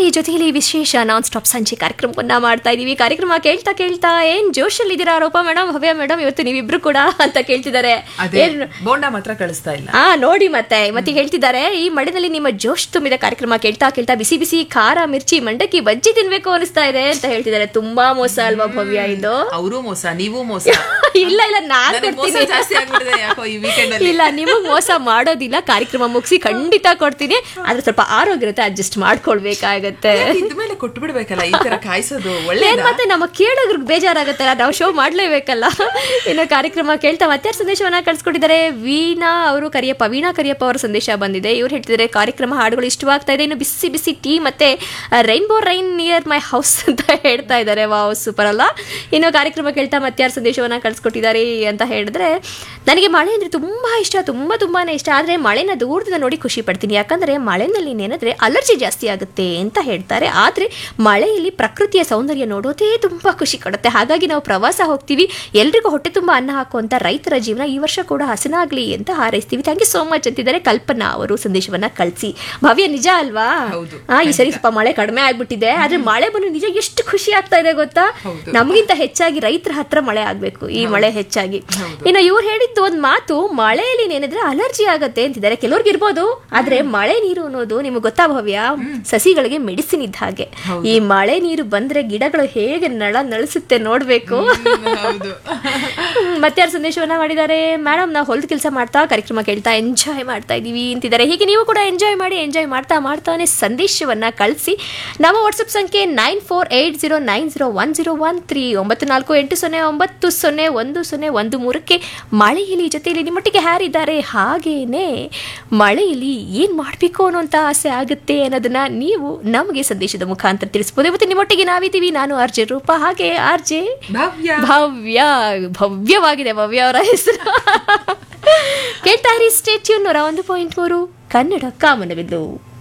ಜೊತೆಯಲ್ಲಿ ವಿಶೇಷ non stop ಸಂಜೆ ಕಾರ್ಯಕ್ರಮವನ್ನ ಮಾಡ್ತಾ ಇದೀವಿ ಕಾರ್ಯಕ್ರಮ ಕೇಳ್ತಾ ಕೇಳ್ತಾ ಏನ್ ಜೋಶಲ್ಲಿ ಇದ್ದೀರಾ ರೂಪಾ ಮೇಡಮ್ ಭವ್ಯ ಮೇಡಮ್ ಇವತ್ತು ನೀವಿಬ್ರು ಕೂಡ ಅಂತ ಕೇಳ್ತಿದ್ದಾರೆ ಅದೇ ಏನ್ ಬೋಂಡ ಮಾತ್ರ ಕಳಿಸ್ತಾ ಇಲ್ಲ ಆ ನೋಡಿ ಮತ್ತೆ ಮತ್ತೆ ಹೇಳ್ತಿದ್ದಾರೆ ಈ ಮಳೆನಲ್ಲಿ ನಿಮ್ಮ ಜೋಶ್ ತುಂಬಿದ ಕಾರ್ಯಕ್ರಮ ಕೇಳ್ತಾ ಕೇಳ್ತಾ ಬಿಸಿ ಬಿಸಿ ಖಾರ ಮಿರ್ಚಿ ಮಂಡಕ್ಕಿ ಬಜ್ಜಿ ತಿನ್ಬೇಕು ಅನಿಸ್ತಾ ಇದೆ ಅಂತ ಹೇಳ್ತಿದ್ದಾರೆ ತುಂಬಾ ಮೋಸ ಅಲ್ವಾ ಭವ್ಯ ಇದು ಅವರು ಮೋಸ ನೀವು ಮೋಸ ಇಲ್ಲ ಇಲ್ಲ ನಾನ್ ನನಗೆ ಮೋಸ ಕೊಡ್ತೀನಿ ಜಾಸ್ತಿ ಆಗ್ಬಿಟ್ಟಿದೆ ಯಾಕೋ ಈ ವೀಕೆಂಡ್ ಅಲ್ಲಿ ಇಲ್ಲ ನಿಮಗ್ ಮೋಸ ಮಾಡೋದಿಲ್ಲ ಕಾರ್ಯಕ್ರಮ ಮುಗಿಸಿ ಖಂಡಿತ ಕೊಡ್ತೀನಿ ಆದ್ರೆ ಸ್ವಲ್ಪ ಆರೋಗ್ಯ ಇರುತ್ತೆ ಅಡ್ಜಸ್ಟ್ ಮಾಡ್ಕೊಳ್ಬೇಕಾಗತ್ತೆ ಇದ್ಮೇಲೆ ಕೊಟ್ಟು ಬಿಡ್ಬೇಕಲ್ಲ ಈ ತರ ಕಾಯಿಸೋದು ಏನ್ ಒಳ್ಳೇದ ಮತ್ತೆ ನಮ್ಮ ಕೇಳೋದ್ರಿಗೆ ಬೇಜಾರಾಗತ್ತಲ್ಲ ನಾವು ಶೋ ಮಾಡ್ಲೇಬೇಕಲ್ಲ ಇನ್ನು ಕಾರ್ಯಕ್ರಮ ಕೇಳ್ತಾ ಮತ್ತೆ ಯಾರ್ ಸಂದೇಶವನ್ನ ಕಳ್ಸಿಕೊಟ್ಟಿದ್ದಾರೆ ವೀಣಾ ಅವರು ಕರಿಯಪ್ಪ ವೀಣಾ ಕರಿಯಪ್ಪ ಅವರ ಸಂದೇಶ ಬಂದಿದೆ ಇವ್ರು ಹೇಳ್ತಿದ್ದಾರೆ ಕಾರ್ಯಕ್ರಮ ಹಾಡುಗಳು ಇಷ್ಟವಾಗ್ತಾ ಇದೆ ಇನ್ನು ಬಿಸಿ ಬಿಸಿ ಟೀ ಮತ್ತೆ rainbow rain near my house ಅಂತ ಹೇಳ್ತಾ ಇದ್ದಾರೆ ವಾವ್ ಸೂಪರ್ ಅಲ್ಲ ಇನ್ನು ಕಾರ್ಯಕ್ರಮ ಕೇಳ್ತಾ ಮತ್ತೆ ಯಾರ್ ಸಂದೇಶವನ್ನ ಕಳ್ಸಿಕೊಟ್ಟಿದ್ದಾರೆ ಅಂತ ಹೇಳಿದ್ರೆ ನನಗೆ ಮಳೆ ಅಂದ್ರೆ ತುಂಬಾ ಇಷ್ಟ ತುಂಬಾ ತುಂಬಾನೇ ಇಷ್ಟ ಆದ್ರೆ ಮಳೆನ ದೂರದಿಂದ ನೋಡಿ ಖುಷಿ ಪಡ್ತೀನಿ ಯಾಕಂದ್ರೆ ಮಳೆನಲ್ಲಿ ನೆನೆದ್ರೆ ಅಲರ್ಜಿ ಜಾಸ್ತಿ ಆಗುತ್ತೆ ಅಂತ ಹೇಳ್ತಾರೆ ಆದ್ರೆ ಮಳೆಯಲ್ಲಿ ಪ್ರಕೃತಿಯ ಸೌಂದರ್ಯ ನೋಡೋದೇ ತುಂಬಾ ಖುಷಿ ಕೊಡುತ್ತೆ ಹಾಗಾಗಿ ನಾವು ಪ್ರವಾಸ ಹೋಗ್ತೀವಿ ಎಲ್ರಿಗೂ ಹೊಟ್ಟೆ ತುಂಬಾ ಅನ್ನ ಹಾಕುವಂತ ರೈತರ ಜೀವನ ಈ ವರ್ಷ ಕೂಡ ಹಸನಾಗ್ಲಿ ಅಂತ ಹಾರೈಸ್ತೀವಿ ಥ್ಯಾಂಕ್ ಯು ಸೋ ಮಚ್ ಅಂತಿದ್ದಾರೆ ಕಲ್ಪನಾ ಅವರು ಸಂದೇಶವನ್ನ ಕಳಿಸಿ ಭವ್ಯ ನಿಜ ಅಲ್ವಾ ಹೌದು, ಆ ಈ ಸರಿ ಸ್ವಲ್ಪ ಮಳೆ ಕಡಿಮೆ ಆಗ್ಬಿಟ್ಟಿದೆ ಆದ್ರೆ ಮಳೆ ಬಂದು ನಿಜ ಎಷ್ಟು ಖುಷಿ ಆಗ್ತಾ ಇದೆ ಗೊತ್ತಾ ಹೌದು. ನಮಗಿಂತ ಹೆಚ್ಚಾಗಿ ರೈತರ ಹತ್ರ ಮಳೆ ಆಗ್ಬೇಕು ಈ ಮಳೆ ಹೆಚ್ಚಾಗಿ ಇನ್ನು ಇವ್ರು ಹೇಳಿದ್ದು ಒಂದ್ ಮಾತು ಮಳೆಯಲ್ಲಿ ನೆನೆದ್ರೆ ಅಲರ್ಜಿ ಆಗತ್ತೆ ಅಂತಿದ್ದಾರೆ ಕೆಲವ್ರಿಗೆ ಇರ್ಬೋದು ಆದ್ರೆ ಮಳೆ ನೀರು ಅನ್ನೋದು ನಿಮ್ಗೆ ಗೊತ್ತಾ ಭವ್ಯ ಸಸಿಗಳಿಗೆ ಮೆಡಿಸಿನ್ ಇದ್ದ ಹಾಗೆ ಈ ಮಳೆ ನೀರು ಬಂದ್ರೆ ಗಿಡಗಳು ಹೇಗೆ ನಳ ನಳಿಸುತ್ತೆ ನೋಡ್ಬೇಕು ಹೌದು ಮತ್ತೆ ಯಾರು ಸಂದೇಶವನ್ನ ಮಾಡಿದ್ದಾರೆ ಮೇಡಮ್ ನಾವು ಹೊಲದ ಕೆಲಸ ಮಾಡ್ತಾ ಕಾರ್ಯಕ್ರಮ ಕೇಳ್ತಾ ಎಂಜಾಯ್ ಮಾಡ್ತಾ ಇದೀವಿ ಅಂತಿದ್ದಾರೆ ಹೀಗೆ ನೀವು ಕೂಡ ಎಂಜಾಯ್ ಮಾಡಿ ಎಂಜಾಯ್ ಮಾಡ್ತಾ ಮಾಡ್ತಾನೆ ಸಂದೇಶವನ್ನ ಕಳಿಸಿ ನಮ್ಮ ವಾಟ್ಸಪ್ ಸಂಖ್ಯೆ nine four eight zero nine zero one zero one three ಒಂಬತ್ತು ನಾಲ್ಕು ಎಂಟು ಸೊನ್ನೆ ಒಂಬತ್ತು ಸೊನ್ನೆ ಒಂದು ಸೊನ್ನೆ ಒಂದು ಮೂರಕ್ಕೆ ಮಳೆಯಲ್ಲಿ ಜೊತೆಯಲ್ಲಿ ನಿಮ್ಮೊಟ್ಟಿಗೆ ಯಾರಿದ್ದಾರೆ ಹಾಗೇನೆ ಮಳೆಯಲ್ಲಿ ಏನ್ ಮಾಡಬೇಕು ಅನ್ನೋಂಥ ಆಸೆ ಆಗುತ್ತೆ ಅನ್ನೋದನ್ನ ನೀವು ನಮಗೆ ಸಂದೇಶದ ಮುಖಾಂತರ ತಿಳಿಸ್ಬೋದು ಇವತ್ತು ನಿಮ್ಮೊಟ್ಟಿಗೆ ನಾವಿದ್ದೀವಿ ನಾನು ಆರ್ ಜೆ ರೂಪ ಹಾಗೆ ಆರ್ ಜೆ ಭವ್ಯ ಭವ್ಯ ಭವ್ಯವಾಗಿದೆ ಭವ್ಯ ಅವರ ಹೆಸರು ಕೇಳ್ತಾ ಇರಿ ಸ್ಟೇಟ್ಯೂನ್ ನೂರ ಒಂದು ಪಾಯಿಂಟ್ ಮೂರು ಕನ್ನಡ ಕಾಮನಬಿಲ್ಲು